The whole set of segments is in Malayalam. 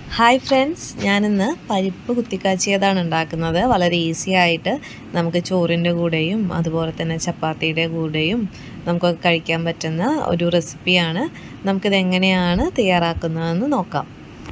ഹായ് ഫ്രണ്ട്സ് ഞാനിന്ന് പരിപ്പ് കുത്തിക്കാച്ചിയതാണ് ഉണ്ടാക്കുന്നത് വളരെ ഈസി ആയിട്ട് നമുക്ക് ചോറിൻ്റെ കൂടെയും അതുപോലെ തന്നെ ചപ്പാത്തിയുടെ കൂടെയും നമുക്കൊക്കെ കഴിക്കാൻ പറ്റുന്ന ഒരു റെസിപ്പിയാണ് നമുക്കിത് എങ്ങനെയാണ് തയ്യാറാക്കുന്നതെന്ന് നോക്കാം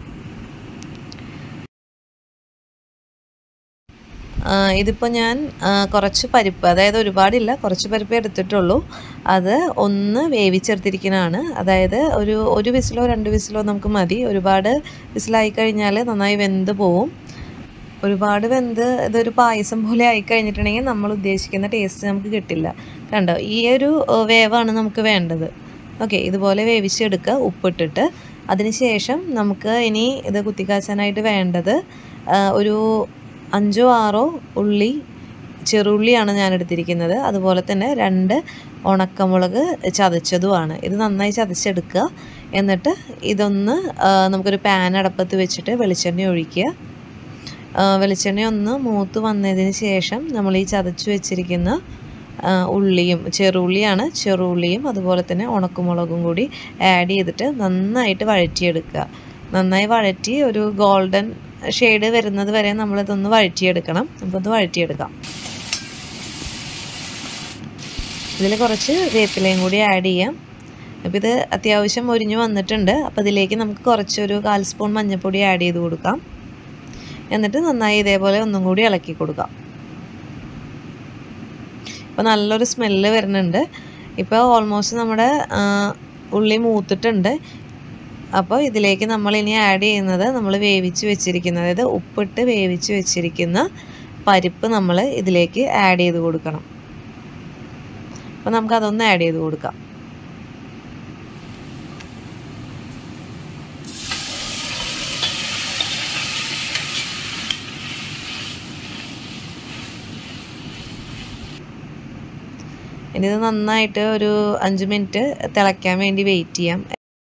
ഇതിപ്പോൾ ഞാൻ കുറച്ച് പരിപ്പ് അതായത് ഒരുപാടില്ല കുറച്ച് പരിപ്പ് എടുത്തിട്ടുള്ളൂ അത് ഒന്ന് വേവിച്ചെടുത്തിരിക്കുന്നതാണ് അതായത് ഒരു ഒരു വിസിലോ രണ്ട് വിസിലോ നമുക്ക് മതി ഒരുപാട് വിസിലായി കഴിഞ്ഞാൽ നന്നായി വെന്ത് പോവും ഒരുപാട് വെന്ത് ഇതൊരു പായസം പോലെ ആയി കഴിഞ്ഞിട്ടുണ്ടെങ്കിൽ നമ്മൾ ഉദ്ദേശിക്കുന്ന ടേസ്റ്റ് നമുക്ക് കിട്ടില്ല കണ്ടോ ഈ ഒരു വേവാണ് നമുക്ക് വേണ്ടത് ഓക്കെ ഇതുപോലെ വേവിച്ചെടുക്കുക ഉപ്പിട്ടിട്ട് അതിനുശേഷം നമുക്ക് ഇനി ഇത് കുത്തിക്കാച്ചാനായിട്ട് വേണ്ടത് ഒരു അഞ്ചോ ആറോ ഉള്ളി ചെറുള്ളിയാണ് ഞാൻ എടുത്തിരിക്കുന്നത് അതുപോലെ തന്നെ രണ്ട് ഉണക്കമുളക് ചതച്ചതുമാണ് ഇത് നന്നായി ചതച്ചെടുക്കുക എന്നിട്ട് ഇതൊന്ന് നമുക്കൊരു പാൻ അടപ്പത്ത് വെച്ചിട്ട് വെളിച്ചെണ്ണ ഒഴിക്കുക വെളിച്ചെണ്ണ ഒന്ന് മൂത്ത് വന്നതിന് ശേഷം നമ്മൾ ഈ ചതച്ച് വെച്ചിരിക്കുന്ന ഉള്ളിയും ചെറുള്ളിയാണ് ചെറുള്ളിയും അതുപോലെ തന്നെ ഉണക്കമുളകും കൂടി ആഡ് ചെയ്തിട്ട് നന്നായിട്ട് വഴറ്റിയെടുക്കുക നന്നായി വഴറ്റി ഒരു ഗോൾഡൻ ഷെയ്ഡ് വരുന്നത് വരെ നമ്മളിതൊന്ന് വഴറ്റിയെടുക്കണം നമുക്കൊന്ന് വഴറ്റിയെടുക്കാം ഇതിൽ കുറച്ച് വേപ്പിലയും കൂടി ആഡ് ചെയ്യാം അപ്പോൾ ഇത് അത്യാവശ്യം ഒരിഞ്ഞു വന്നിട്ടുണ്ട് അപ്പോൾ ഇതിലേക്ക് നമുക്ക് കുറച്ചൊരു കാൽ സ്പൂൺ മഞ്ഞൾപ്പൊടി ആഡ് ചെയ്ത് കൊടുക്കാം എന്നിട്ട് നന്നായി ഇതേപോലെ ഒന്നും കൂടി ഇളക്കി കൊടുക്കാം ഇപ്പോൾ നല്ലൊരു സ്മെല്ല് വരുന്നുണ്ട് ഇപ്പോൾ ഓൾമോസ്റ്റ് നമ്മുടെ ഉള്ളി മൂത്തിട്ടുണ്ട് അപ്പോൾ ഇതിലേക്ക് നമ്മൾ ഇനി ആഡ് ചെയ്യുന്നത് നമ്മൾ വേവിച്ച് വെച്ചിരിക്കുന്ന അതായത് ഉപ്പിട്ട് വേവിച്ച് വെച്ചിരിക്കുന്ന പരിപ്പ് നമ്മൾ ഇതിലേക്ക് ആഡ് ചെയ്ത് കൊടുക്കണം അപ്പോൾ നമുക്കതൊന്ന് ആഡ് ചെയ്ത് കൊടുക്കാം ഇനി ഇത് നന്നായിട്ട് ഒരു അഞ്ച് മിനിറ്റ് തിളയ്ക്കാൻ വേണ്ടി വെയിറ്റ് ചെയ്യാം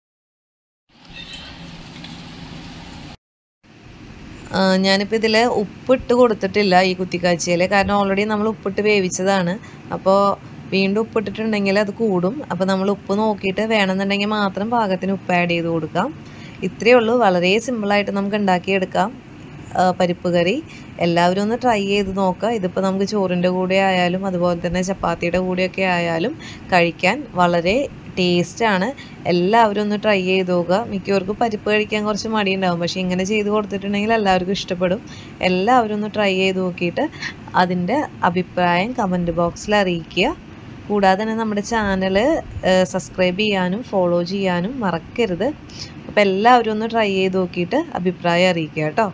ഞാനിപ്പോൾ ഇതിൽ ഉപ്പിട്ട് കൊടുത്തിട്ടില്ല ഈ കുത്തിക്കാച്ചിയിൽ കാരണം ഓൾറെഡി നമ്മൾ ഉപ്പിട്ട് വേവിച്ചതാണ് അപ്പോൾ വീണ്ടും ഉപ്പിട്ടിട്ടുണ്ടെങ്കിൽ അത് കൂടും അപ്പോൾ നമ്മൾ ഉപ്പ് നോക്കിയിട്ട് വേണമെന്നുണ്ടെങ്കിൽ മാത്രം പാകത്തിന് ഉപ്പ് ആഡ് ചെയ്ത് കൊടുക്കാം ഇത്രയേ ഉള്ളൂ വളരെ സിമ്പിളായിട്ട് നമുക്ക് ഉണ്ടാക്കിയെടുക്കാം പരിപ്പ് കറി എല്ലാവരും ഒന്ന് ട്രൈ ചെയ്ത് നോക്കുക ഇതിപ്പോൾ നമുക്ക് ചോറിൻ്റെ കൂടെ ആയാലും അതുപോലെ തന്നെ ചപ്പാത്തിയുടെ കൂടെയൊക്കെ ആയാലും കഴിക്കാൻ വളരെ ടേസ്റ്റാണ് എല്ലാവരും ഒന്ന് ട്രൈ ചെയ്ത് നോക്കുക മിക്കവർക്കും പരിപ്പ് കഴിക്കാൻ കുറച്ച് മടിയുണ്ടാവും പക്ഷേ ഇങ്ങനെ ചെയ്ത് കൊടുത്തിട്ടുണ്ടെങ്കിൽ എല്ലാവർക്കും ഇഷ്ടപ്പെടും എല്ലാവരും ഒന്ന് ട്രൈ ചെയ്ത് നോക്കിയിട്ട് അതിൻ്റെ അഭിപ്രായം കമൻറ്റ് ബോക്സിൽ അറിയിക്കുക കൂടാതെ തന്നെ നമ്മുടെ ചാനൽ സബ്സ്ക്രൈബ് ചെയ്യാനും ഫോളോ ചെയ്യാനും മറക്കരുത് അപ്പോൾ എല്ലാവരും ഒന്ന് ട്രൈ ചെയ്ത് നോക്കിയിട്ട് അഭിപ്രായം അറിയിക്കുക കേട്ടോ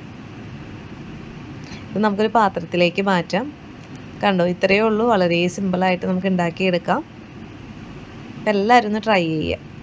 ഇത് നമുക്കൊരു പാത്രത്തിലേക്ക് മാറ്റാം കണ്ടോ ഇത്രയേ ഉള്ളൂ വളരെ സിമ്പിളായിട്ട് നമുക്ക് ഉണ്ടാക്കിയെടുക്കാം എല്ലാവരും ഒന്ന് ട്രൈ ചെയ്യുക